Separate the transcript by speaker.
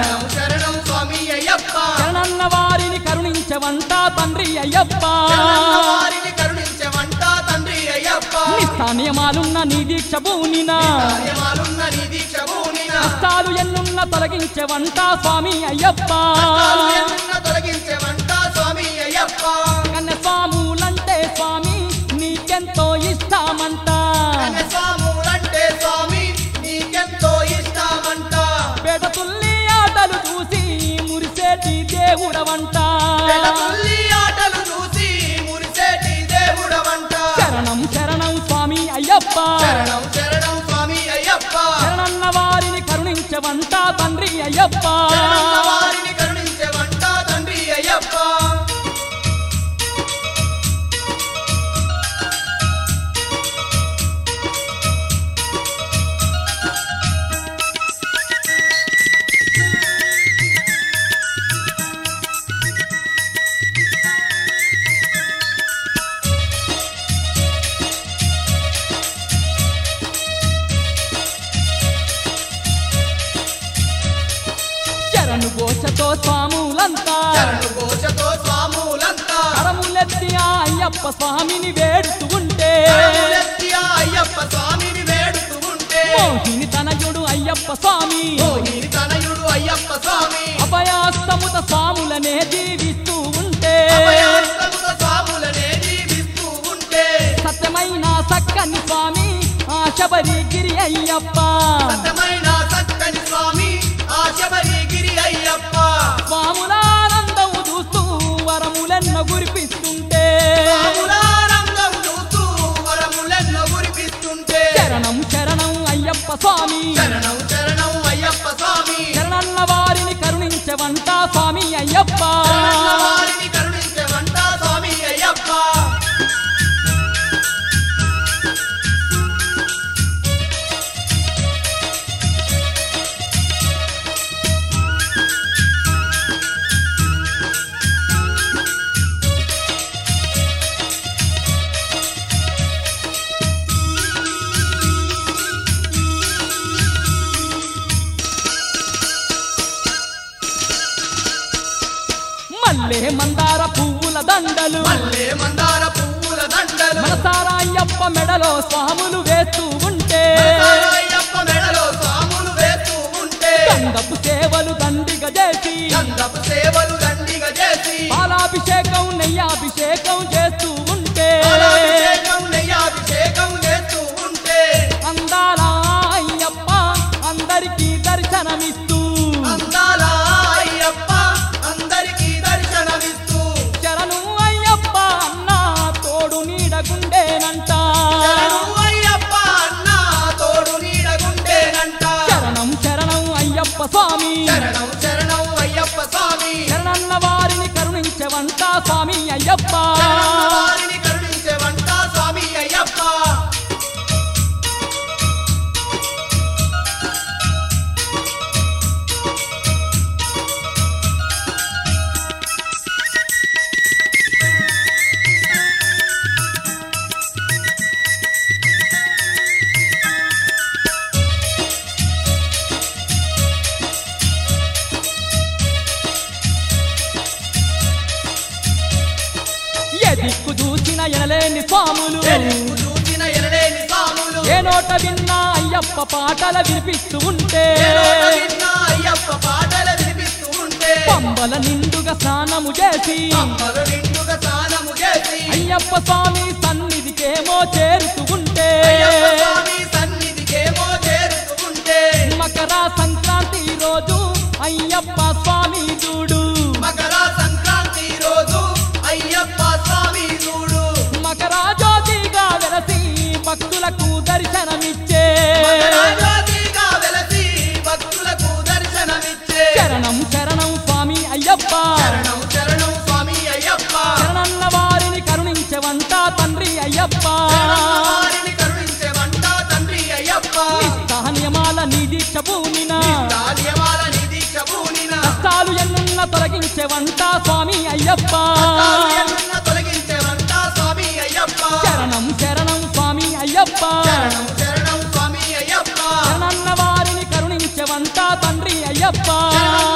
Speaker 1: శరణం శరణం స్వామి అయ్యప్ప
Speaker 2: శరణన్న వారిని కరుణించవంట తండ్రి అయ్యప్ప
Speaker 1: శరణన్న వారిని కరుణించవంట తండ్రి అయ్యప్ప
Speaker 2: నిష్ఠా నియమాలున్న నీ దీక్ష భూనినా
Speaker 1: కార్యమాలున్న నీ దీక్ష భూమిన
Speaker 2: కష్టాలు ఎన్నున్న తొలగించవంట స్వామి అయ్యప్ప
Speaker 1: కష్టాలు ఎన్నున్న తొలగించవంట స్వామి అయ్యప్ప
Speaker 2: కన్య స్వాములంటే స్వామి నీకెంతో ఇష్టమంట
Speaker 1: స్వాములంటే స్వామి నీకెంతో ఇష్టమంట
Speaker 2: పేట తుల్లి ఆటలు చూసి మురిసేటి దేవుడవంట
Speaker 1: పెడతుల్లి ఆటలు చూసి మురిసేటి దేవుడవంట
Speaker 2: శరణం శరణం స్వామి అయ్యప్ప
Speaker 1: శరణం శరణం స్వామి అయ్యప్ప
Speaker 2: శరణన్న వారిని కరుణించవంట తండ్రి అయ్యప్ప
Speaker 1: శరణన్న వారిని కరుణించవంట తండ్రి అయ్యప్ప
Speaker 2: శరణు ఘోషతో స్వాములంతా
Speaker 1: శరణు ఘోషతో స్వాములంతా
Speaker 2: కరములెత్తి ఆ అయ్యప్ప స్వామిని వేడుతూ ఉంటే
Speaker 1: కరములెత్తి ఆ అయ్యప్ప స్వామిని వేడుతూ ఉంటే
Speaker 2: మోహిని తనయుడు అయ్యప్ప స్వామి
Speaker 1: మోహిని తనయుడు అయ్యప్ప స్వామి
Speaker 2: అభయాస్తముత స్వాములనే జీవిస్తూ ఉంటే
Speaker 1: అభయాస్తముత స్వాములనే జీవిస్తూ ఉంటే
Speaker 2: సత్యమైన సక్కని స్వామి ఆ శబరిగిరి అయ్యప్ప
Speaker 1: సత్యమైన సక్కని స్వామి ఆ శబరిగిరి అయ్యప్ప
Speaker 2: స్వాములానందము చూస్తూ వరములెన్నో గురిపిస్తుంటే
Speaker 1: స్వాములానందం చూస్తూ వరములెన్నో కురిపిస్తుంటే
Speaker 2: శరణం శరణం అయ్యప్ప స్వామి
Speaker 1: శరణం శరణం అయ్యప్ప స్వామి
Speaker 2: శరణన్న వారిని కరుణించవంట స్వామి అయ్యప్ప
Speaker 1: శరణన్న వారిని కరుణించవంట స్వామి అయ్యప్ప
Speaker 2: మల్లె మందార పువ్వుల దండలు
Speaker 1: మల్లె మందార పువ్వుల దండలు
Speaker 2: మనసారా అయ్యప్ప మెడలో స్వాములు వేస్తూ ఉంటే
Speaker 1: అయ్యప్ప మెడలో స్వాములు వేస్తూ ఉంటే
Speaker 2: గంధపు సేవలు దండిగా చేసి
Speaker 1: గంధపు సేవలు దండిగా చేసి
Speaker 2: పాలాభిషేకం నెయ్యాభిషేకం చేస్తూ ఉంటే
Speaker 1: పాలాభిషేకం నెయ్యాభిషేకం చేస్తూ ఉంటే
Speaker 2: అందాల అయ్యప్ప అందరికీ దర్శనమిస్తూ
Speaker 1: అందాల అయ్యప్ప అందరికీ దర్శనమిస్తూ
Speaker 2: శరణు అయ్యప్ప అన్న తోడు నీడగుండేనంట
Speaker 1: శరణు అయ్యప్ప అన్న తోడు నీడగుండేనంట
Speaker 2: శరణం శరణం అయ్యప్ప స్వామి
Speaker 1: శరణం శరణం అయ్యప్ప స్వామి
Speaker 2: శరణన్న వారిని కరుణించవంట స్వామి అయ్యప్ప
Speaker 1: శరణన్న వారిని కరుణించేవంట స్వామి అయ్యప్ప
Speaker 2: ఏ దిక్కు చూసిన ఎనలేని స్వాములు
Speaker 1: ఎరుపు చూసిన ఎనలేని స్వాములు
Speaker 2: ఏ నోట విన్నా అయ్యప్ప పాటలు వినిపిస్తూ ఉంటే
Speaker 1: ఏ నోట విన్నా అయ్యప్ప పాటలు వినిపిస్తూ ఉంటే
Speaker 2: పంబల నిండుగా స్నానము చేసి
Speaker 1: అమ్మలు నిండుగా స్నానము చేసి
Speaker 2: అయ్యప్ప స్వామి సన్నిధికేమో చేరుతూ ఉంటే
Speaker 1: అయ్యప్ప స్వామి సన్నిధికేమో చేరుతూ ఉంటే
Speaker 2: మకర సంక్రాంతి రోజు అయ్యప్ప స్వామి చూడు
Speaker 1: మకర సంక్రాంతి రోజు అయ్యప్ప స్వామి చూడు
Speaker 2: మకర జ్యోతిగా వెలసి భక్తులకు దర్శనమిచ్చే
Speaker 1: మకర జ్యోతిగా వెలసి భక్తులకు దర్శనమిచ్చే
Speaker 2: శరణం శరణం స్వామి అయ్యప్ప
Speaker 1: శరణం శరణం స్వామి అయ్యప్ప
Speaker 2: శరణన్న వారిని కరుణించవంట తండ్రి అయ్యప్ప
Speaker 1: శరణన్న వారిని కరుణించేవంట తండ్రి అయ్యప్ప
Speaker 2: నిష్ఠా నియమాల నీ దీక్ష భూమిన
Speaker 1: నిత్యాలయమాల నిధి శబూనిన
Speaker 2: కష్టాలు ఎన్నున్న తొలగించవంట స్వామి అయ్యప్ప
Speaker 1: ఎన్న తొలగించేవంట స్వామి అయ్యప్ప
Speaker 2: శరణం శరణం స్వామి అయ్యప్ప
Speaker 1: శరణం శరణం స్వామి అయ్యప్ప
Speaker 2: శరణన్న వారిని కరుణించవంట తండ్రి అయ్యప్ప
Speaker 1: శరణన్న